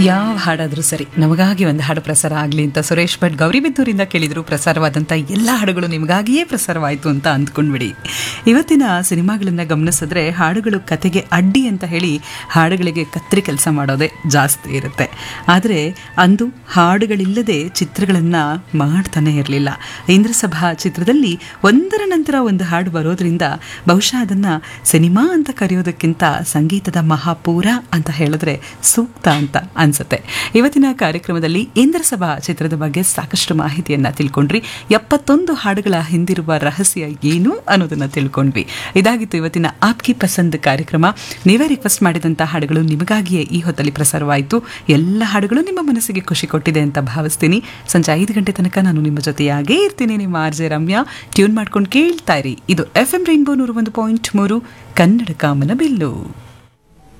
ಯಾವ ಹಾಡಾದರೂ ಸರಿ ನಮಗಾಗಿ ಒಂದು ಹಾಡು ಪ್ರಸಾರ ಆಗಲಿ ಅಂತ ಸುರೇಶ್ ಭಟ್ ಗೌರಿಬಿದ್ದೂರಿಂದ ಕೇಳಿದ್ರು ಪ್ರಸಾರವಾದಂಥ ಎಲ್ಲ ಹಾಡುಗಳು ನಿಮಗಾಗಿಯೇ ಪ್ರಸಾರವಾಯಿತು ಅಂತ ಅಂದ್ಕೊಂಡ್ಬಿಡಿ ಇವತ್ತಿನ ಸಿನಿಮಾಗಳನ್ನು ಗಮನಿಸಿದ್ರೆ ಹಾಡುಗಳು ಕತೆಗೆ ಅಡ್ಡಿ ಅಂತ ಹೇಳಿ ಹಾಡುಗಳಿಗೆ ಕತ್ತರಿ ಕೆಲಸ ಮಾಡೋದೇ ಜಾಸ್ತಿ ಇರುತ್ತೆ ಆದರೆ ಅಂದು ಹಾಡುಗಳಿಲ್ಲದೆ ಚಿತ್ರಗಳನ್ನು ಮಾಡ್ತಾನೆ ಇರಲಿಲ್ಲ ಇಂದ್ರಸಭಾ ಚಿತ್ರದಲ್ಲಿ ಒಂದರ ನಂತರ ಒಂದು ಹಾಡು ಬರೋದ್ರಿಂದ ಬಹುಶಃ ಅದನ್ನು ಸಿನಿಮಾ ಅಂತ ಕರೆಯೋದಕ್ಕಿಂತ ಸಂಗೀತದ ಮಹಾಪೂರ ಅಂತ ಹೇಳಿದ್ರೆ ಸೂಕ್ತ ಅಂತ ಅನ್ಸುತ್ತೆ ಇವತ್ತಿನ ಕಾರ್ಯಕ್ರಮದಲ್ಲಿ ಇಂದ್ರಸಭಾ ಚಿತ್ರದ ಬಗ್ಗೆ ಸಾಕಷ್ಟು ಮಾಹಿತಿಯನ್ನ ತಿಳ್ಕೊಂಡ್ರಿ ಎಪ್ಪತ್ತೊಂದು ಹಾಡುಗಳ ಹಿಂದಿರುವ ರಹಸ್ಯ ಏನು ಅನ್ನೋದನ್ನ ತಿಳ್ಕೊಂಡ್ವಿ ಇದಾಗಿತ್ತು ಇವತ್ತಿನ ಆಪ್ಕಿ ಪಸಂದ್ ಕಾರ್ಯಕ್ರಮ ನೀವೇ ರಿಕ್ವೆಸ್ಟ್ ಮಾಡಿದಂಥ ಹಾಡುಗಳು ನಿಮಗಾಗಿಯೇ ಈ ಹೊತ್ತಲ್ಲಿ ಪ್ರಸಾರವಾಯಿತು ಎಲ್ಲ ಹಾಡುಗಳು ನಿಮ್ಮ ಮನಸ್ಸಿಗೆ ಖುಷಿ ಕೊಟ್ಟಿದೆ ಅಂತ ಭಾವಿಸ್ತೀನಿ ಸಂಜೆ ಐದು ಗಂಟೆ ತನಕ ನಾನು ನಿಮ್ಮ ಜೊತೆಯಾಗೇ ಇರ್ತೀನಿ ನಿಮ್ಮ ಆರ್ ಜೆ ರಮ್ಯಾ ಟ್ಯೂನ್ ಮಾಡ್ಕೊಂಡು ಕೇಳ್ತಾ ಇರಿ ಇದು ಎಫ್ ಎಂ ರೈನ್ಬೋ ನೂರು ಒಂದು ಪಾಯಿಂಟ್ ಮೂರು ಕನ್ನಡ ಕಾಮನ ಬಿಲ್ಲು